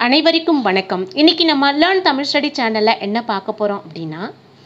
அனைவருக்கும் வணக்கம் இன்னைக்கு நம்ம லேர்ன் தமிழ் ஸ்டடி சேனலில் என்ன பார்க்க போகிறோம் அப்படின்னா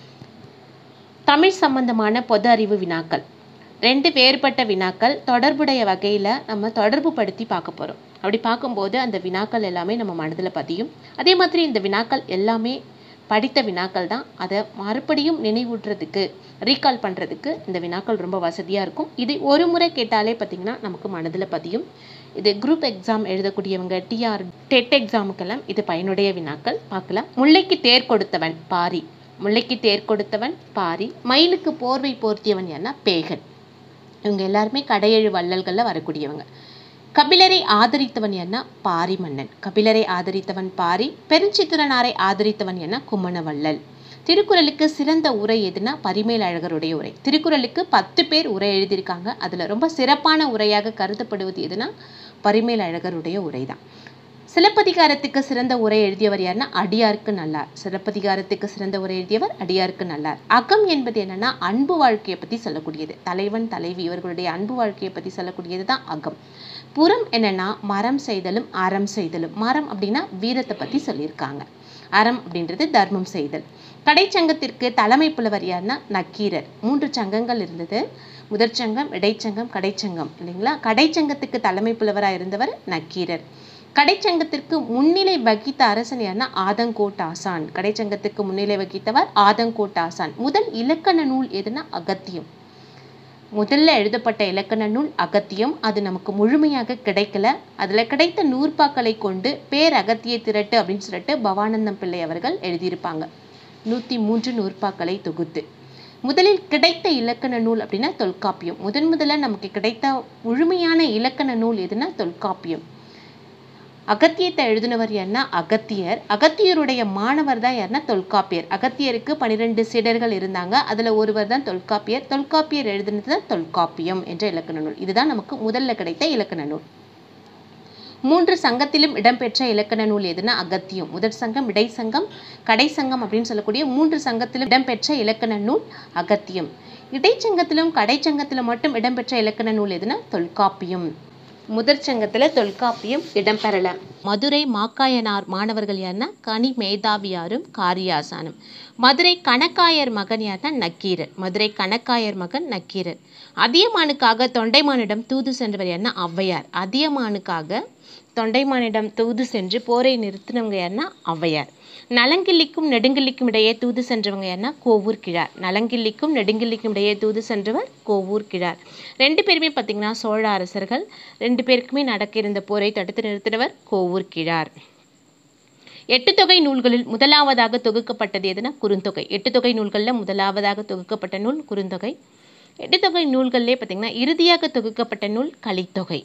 தமிழ் சம்பந்தமான பொது அறிவு வினாக்கள் ரெண்டு வேறுபட்ட வினாக்கள் தொடர்புடைய வகையில் நம்ம தொடர்பு படுத்தி பார்க்க போகிறோம் அப்படி பார்க்கும்போது அந்த வினாக்கள் எல்லாமே நம்ம மனதில் பதியும் அதே மாதிரி இந்த வினாக்கள் எல்லாமே படித்த வினாக்கள் தான் அதை மறுபடியும் நினைவூட்டுறதுக்கு ரீகால் பண்ணுறதுக்கு இந்த வினாக்கள் ரொம்ப வசதியாக இருக்கும் இது ஒரு முறை கேட்டாலே பார்த்திங்கன்னா நமக்கு மனதில் பதியும் இது குரூப் எக்ஸாம் எழுதக்கூடியவங்க டிஆர் டெட் எக்ஸாமுக்கெல்லாம் இது பயனுடைய வினாக்கள் பார்க்கலாம் முல்லைக்கு தேர் கொடுத்தவன் பாரி முல்லைக்கு தேர் கொடுத்தவன் பாரி மயிலுக்கு போர்வை போர்த்தியவன் என்ன பேகன் இவங்க எல்லாருமே கடையெழு வள்ளல்களில் வரக்கூடியவங்க கபிலரை ஆதரித்தவன் என்ன பாரி மன்னன் கபிலரை ஆதரித்தவன் பாரி பெருஞ்சித்திரனாரை ஆதரித்தவன் என்ன கும்மணவள்ளல் திருக்குறளுக்கு சிறந்த உரை எதுனா பரிமேல் அழகருடைய உரை திருக்குறளுக்கு பத்து பேர் உரை எழுதியிருக்காங்க அதில் ரொம்ப சிறப்பான உரையாக கருதப்படுவது எதுனா பரிமேல் அழகருடைய உரை தான் சிலப்பதிகாரத்துக்கு சிறந்த உரை எழுதியவர் யாருன்னா அடியாருக்கு நல்லார் சிலப்பதிகாரத்துக்கு சிறந்த உரை எழுதியவர் அடியாருக்கு நல்லார் அகம் என்பது என்னன்னா அன்பு வாழ்க்கையை பற்றி சொல்லக்கூடியது தலைவன் தலைவி இவர்களுடைய அன்பு வாழ்க்கையை பற்றி சொல்லக்கூடியது தான் அகம் புறம் என்னன்னா மரம் செய்தலும் அறம் செய்தலும் மரம் அப்படின்னா வீரத்தை பற்றி சொல்லியிருக்காங்க அறம் அப்படின்றது தர்மம் செய்தல் கடைச்சங்கத்திற்கு தலைமை புலவர் யாருன்னா நக்கீரர் மூன்று சங்கங்கள் இருந்தது முதற் சங்கம் இடைச்சங்கம் கடைச்சங்கம் இல்லைங்களா கடைச்சங்கத்துக்கு தலைமை புலவராக இருந்தவர் நக்கீரர் கடைச்சங்கத்திற்கு முன்னிலை வகித்த அரசன் யாருன்னா ஆதங்கோட் ஆசான் கடைச்சங்கத்துக்கு முன்னிலை வகித்தவர் ஆதங்கோட் ஆசான் முதல் இலக்கண நூல் எதுனா அகத்தியம் முதல்ல எழுதப்பட்ட இலக்கண நூல் அகத்தியம் அது நமக்கு முழுமையாக கிடைக்கல அதில் கிடைத்த நூற்பாக்களை கொண்டு பேர் அகத்திய திரட்டு அப்படின்னு சொல்லிட்டு பவானந்தம் பிள்ளை அவர்கள் எழுதியிருப்பாங்க நூற்றி மூன்று நூற்பாக்களை தொகுத்து முதலில் கிடைத்த இலக்கண நூல் அப்படின்னா தொல்காப்பியம் முதன் முதல்ல நமக்கு கிடைத்த முழுமையான இலக்கண நூல் எதுனா தொல்காப்பியம் அகத்தியத்தை எழுதினவர் யாருன்னா அகத்தியர் அகத்தியருடைய மாணவர் தான் யாருன்னா தொல்காப்பியர் அகத்தியருக்கு பனிரெண்டு சீடர்கள் இருந்தாங்க அதில் ஒருவர் தான் தொல்காப்பியர் தொல்காப்பியர் எழுதினது தான் தொல்காப்பியம் என்ற இலக்கண நூல் இதுதான் நமக்கு முதல்ல கிடைத்த இலக்கண நூல் மூன்று சங்கத்திலும் இடம்பெற்ற இலக்கண நூல் எதுனா அகத்தியம் முதற் சங்கம் இடைச்சங்கம் கடைச்சங்கம் அப்படின்னு சொல்லக்கூடிய மூன்று சங்கத்திலும் இடம்பெற்ற இலக்கண நூல் அகத்தியம் இடைச்சங்கத்திலும் கடைச்சங்கத்திலும் மட்டும் இடம்பெற்ற இலக்கண நூல் எதுனா தொல்காப்பியம் முதற் சங்கத்தில் தொல்காப்பியம் இடம்பெறல மதுரை மாக்காயனார் மாணவர்கள் யாருன்னா கனி மேதாவியாரும் காரியாசானும் மதுரை கணக்காயர் மகன் யாருன்னா நக்கீரர் மதுரை கணக்காயர் மகன் நக்கீரர் அதியமானுக்காக தொண்டைமானிடம் தூது சென்றவர் யாருன்னா ஔவையார் அதியமானுக்காக தொண்டைமானிடம் தூது சென்று போரை நிறுத்தினவங்க யாருன்னா ஔவையார் நலங்கிள்ளிக்கும் நெடுங்கிள்ளிக்கும் இடையே தூது சென்றவங்க யாருன்னா கோவூர் கிழார் நலங்கிள்ளிக்கும் நெடுங்கிள்ளிக்கும் இடையே தூது சென்றவர் கோவூர் கிழார் ரெண்டு பேருமே பார்த்தீங்கன்னா சோழ அரசர்கள் ரெண்டு பேருக்குமே நடக்க இருந்த போரை தடுத்து நிறுத்தினவர் கோவூர் கிழார் எட்டு தொகை நூல்களில் முதலாவதாக தொகுக்கப்பட்டது எதுனா குறுந்தொகை எட்டு தொகை நூல்களில் முதலாவதாக தொகுக்கப்பட்ட நூல் குறுந்தொகை எட்டு தொகை நூல்கள்லேயே பார்த்தீங்கன்னா இறுதியாக தொகுக்கப்பட்ட நூல் கலித்தொகை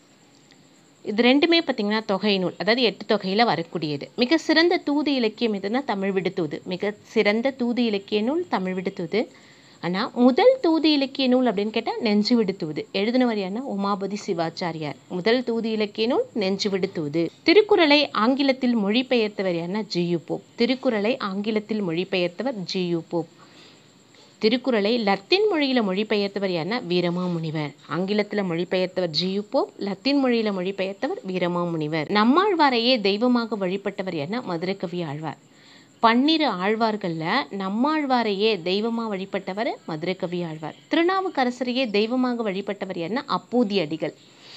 இது ரெண்டுமே பார்த்திங்கன்னா தொகை நூல் அதாவது எட்டு தொகையில் வரக்கூடியது மிக சிறந்த தூது இலக்கியம் எதுனா தமிழ் விடுத்தூது மிக சிறந்த தூது இலக்கிய நூல் தமிழ் விடுத்தூது ஆனால் முதல் தூது இலக்கிய நூல் அப்படின்னு கேட்டால் நெஞ்சு விடுத்தூது எழுதினவர் யாருன்னா உமாபதி சிவாச்சாரியார் முதல் தூது இலக்கிய நூல் நெஞ்சு விடுத்தூது திருக்குறளை ஆங்கிலத்தில் மொழிபெயர்த்தவர் யாருன்னா ஜியு போப் திருக்குறளை ஆங்கிலத்தில் மொழிபெயர்த்தவர் ஜியு போப் திருக்குறளை லத்தீன் மொழியில் மொழிபெயர்த்தவர் யாருன்னா வீரமாமுனிவர் ஆங்கிலத்தில் மொழிபெயர்த்தவர் ஜியு போப் லத்தீன் மொழியில் மொழிபெயர்த்தவர் வீரமாமுனிவர் நம்மாழ்வாரையே தெய்வமாக வழிபட்டவர் யாருன்னா மதுரகவி ஆழ்வார் பன்னிரு ஆழ்வார்களில் நம்மாழ்வாரையே தெய்வமாக வழிபட்டவர் மதுரகவி ஆழ்வார் திருநாவுக்கரசரையே தெய்வமாக வழிபட்டவர் யாருன்னா அப்பூதி அடிகள்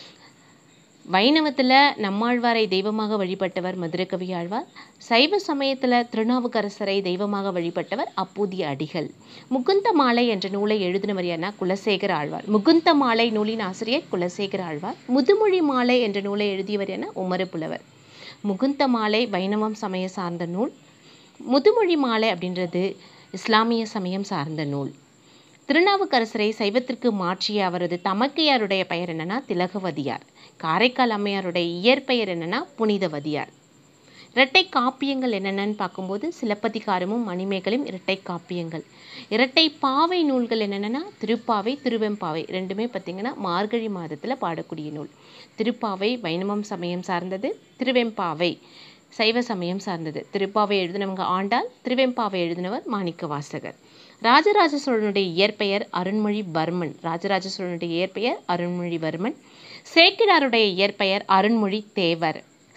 வைணவத்தில் நம்மாழ்வாரை தெய்வமாக வழிபட்டவர் மதுரகவி ஆழ்வார் சைவ சமயத்தில் திருநாவுக்கரசரை தெய்வமாக வழிபட்டவர் அப்பூதிய அடிகள் முகுந்த மாலை என்ற நூலை எழுதினவர் யாருன்னா குலசேகர ஆழ்வார் முகுந்த மாலை நூலின் ஆசிரியர் குலசேகர ஆழ்வார் முதுமொழி மாலை என்ற நூலை எழுதியவர் என உமர புலவர் முகுந்த மாலை வைணவம் சமய சார்ந்த நூல் முதுமொழி மாலை அப்படின்றது இஸ்லாமிய சமயம் சார்ந்த நூல் திருநாவுக்கரசரை சைவத்திற்கு மாற்றிய அவரது தமக்கையாருடைய பெயர் என்னன்னா திலகவதியார் காரைக்கால் அம்மையாருடைய இயற்பெயர் என்னன்னா புனிதவதியார் இரட்டை காப்பியங்கள் என்னென்னு பார்க்கும்போது சிலப்பதிகாரமும் மணிமேகலையும் இரட்டை காப்பியங்கள் இரட்டை பாவை நூல்கள் என்னென்னா திருப்பாவை திருவெம்பாவை ரெண்டுமே பார்த்திங்கன்னா மார்கழி மாதத்தில் பாடக்கூடிய நூல் திருப்பாவை வைணவம் சமயம் சார்ந்தது திருவெம்பாவை சைவ சமயம் சார்ந்தது திருப்பாவை எழுதினவங்க ஆண்டாள் திருவெம்பாவை எழுதினவர் மாணிக்க வாசகர் ராஜராஜ சோழனுடைய இயற்பெயர் அருண்மொழிவர்மன் ராஜராஜ சோழனுடைய இயற்பெயர் அருண்மொழிவர்மன் சேக்கிழாருடைய இயற்பெயர் அருண்மொழி தேவர்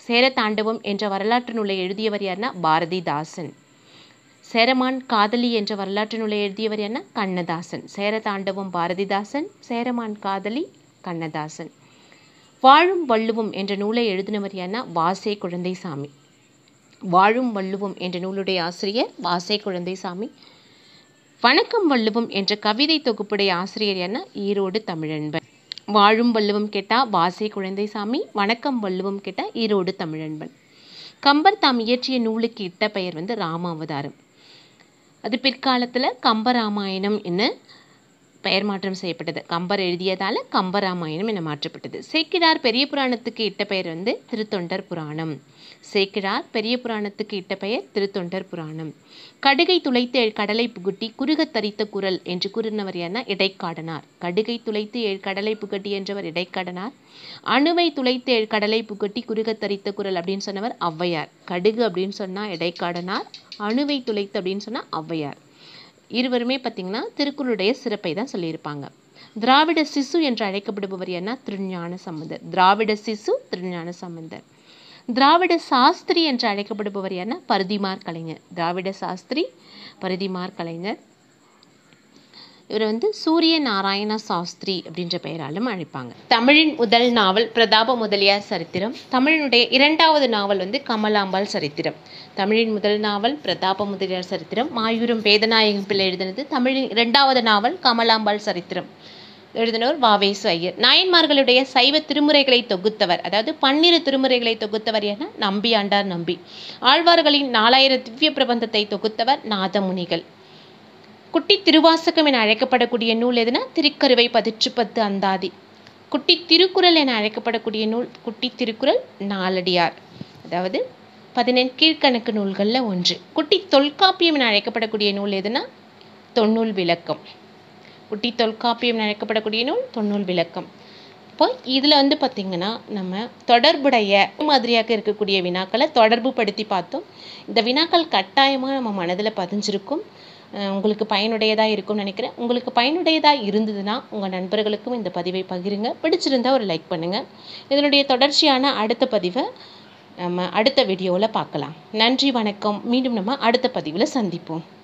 சேரத்தாண்டவம் என்ற வரலாற்று நூலை எழுதியவர் யாருன்னா பாரதிதாசன் சேரமான் காதலி என்ற வரலாற்று நூலை எழுதியவர் என்ன கண்ணதாசன் சேரதாண்டவம் பாரதிதாசன் சேரமான் காதலி கண்ணதாசன் வாழும் வள்ளுவம் என்ற நூலை எழுதினவர் யாருன்னா வாசே குழந்தைசாமி வாழும் வள்ளுவம் என்ற நூலுடைய ஆசிரியர் வாசே குழந்தைசாமி வணக்கம் வள்ளுவம் என்ற கவிதை தொகுப்புடைய ஆசிரியர் என்ன ஈரோடு தமிழன்பன் வாழும் வள்ளுவம் கேட்டா வாசே குழந்தைசாமி வணக்கம் வள்ளுவம் கேட்டா ஈரோடு தமிழன்பன் கம்பர் தாம் இயற்றிய நூலுக்கு இட்ட பெயர் வந்து ராமாவதாரம் அது பிற்காலத்தில் கம்பராமாயணம் என்ன பெயர் மாற்றம் செய்யப்பட்டது கம்பர் எழுதியதால் கம்பராமாயணம் என மாற்றப்பட்டது சேக்கிழார் பெரிய புராணத்துக்கு இட்ட பெயர் வந்து திருத்தொண்டர் புராணம் சேக்கிழார் பெரிய புராணத்துக்கு இட்ட பெயர் திருத்தொண்டர் புராணம் கடுகை துளைத்து ஏழ் கடலை புகுட்டி குறுகத் தரித்த குரல் என்று கூறினவர் என்ன இடைக்காடனார் கடுகை துளைத்து ஏழ் கடலை புகட்டி என்றவர் இடைக்காடனார் அணுவை துளைத்து ஏழ் கடலை புகட்டி குறுகத் தரித்த குரல் அப்படின்னு சொன்னவர் ஔவையார் கடுகு அப்படின்னு சொன்னால் இடைக்காடனார் அணுவை துளைத்து அப்படின்னு சொன்னால் ஔவையார் இருவருமே பார்த்தீங்கன்னா திருக்குறளுடைய சிறப்பை தான் சொல்லியிருப்பாங்க திராவிட சிசு என்று அழைக்கப்படுபவர் என்ன திருஞான சம்பந்தர் திராவிட சிசு திருஞான சம்பந்தர் திராவிட சாஸ்திரி என்று அழைக்கப்படுபவர் என்ன பருதிமார் கலைஞர் திராவிட சாஸ்திரி பருதிமார் கலைஞர் இவர் வந்து சூரிய நாராயண சாஸ்திரி அப்படின்ற பெயராலும் அழைப்பாங்க தமிழின் முதல் நாவல் பிரதாப முதலியார் சரித்திரம் தமிழினுடைய இரண்டாவது நாவல் வந்து கமலாம்பாள் சரித்திரம் தமிழின் முதல் நாவல் பிரதாப முதலியார் சரித்திரம் மாயூரம் வேதநாயகம் பிள்ளை எழுதினது தமிழின் இரண்டாவது நாவல் கமலாம்பாள் சரித்திரம் எழுதினவர் வாவேசு ஐயர் நாயன்மார்களுடைய சைவ திருமுறைகளை தொகுத்தவர் அதாவது பன்னிரு திருமுறைகளை தொகுத்தவர் என நம்பியாண்டார் நம்பி ஆழ்வார்களின் நாலாயிர திவ்ய பிரபந்தத்தை தொகுத்தவர் நாதமுனிகள் குட்டி திருவாசகம் என அழைக்கப்படக்கூடிய நூல் எதுனா திருக்கருவை பதிற்று பத்து அந்தாதி குட்டி திருக்குறள் என அழைக்கப்படக்கூடிய நூல் குட்டி திருக்குறள் நாலடியார் அதாவது பதினெண் கீழ்கணக்கு நூல்களில் ஒன்று குட்டி தொல்காப்பியம் என அழைக்கப்படக்கூடிய நூல் எதுனா தொன்னூல் விளக்கம் குட்டி தொல்காப்பியம் என அழைக்கப்படக்கூடிய நூல் தொன்னூல் விளக்கம் இப்போ இதில் வந்து பார்த்திங்கன்னா நம்ம தொடர்புடைய மாதிரியாக இருக்கக்கூடிய வினாக்களை தொடர்பு படுத்தி பார்த்தோம் இந்த வினாக்கள் கட்டாயமாக நம்ம மனதில் பதிஞ்சிருக்கும் அஹ் உங்களுக்கு பயனுடையதாக இருக்கும்னு நினைக்கிறேன் உங்களுக்கு பயனுடையதாக இருந்ததுன்னா உங்கள் நண்பர்களுக்கும் இந்த பதிவை பகிருங்க பிடிச்சிருந்தா ஒரு லைக் பண்ணுங்கள் இதனுடைய தொடர்ச்சியான அடுத்த பதிவை நம்ம அடுத்த வீடியோவில் பார்க்கலாம் நன்றி வணக்கம் மீண்டும் நம்ம அடுத்த பதிவில் சந்திப்போம்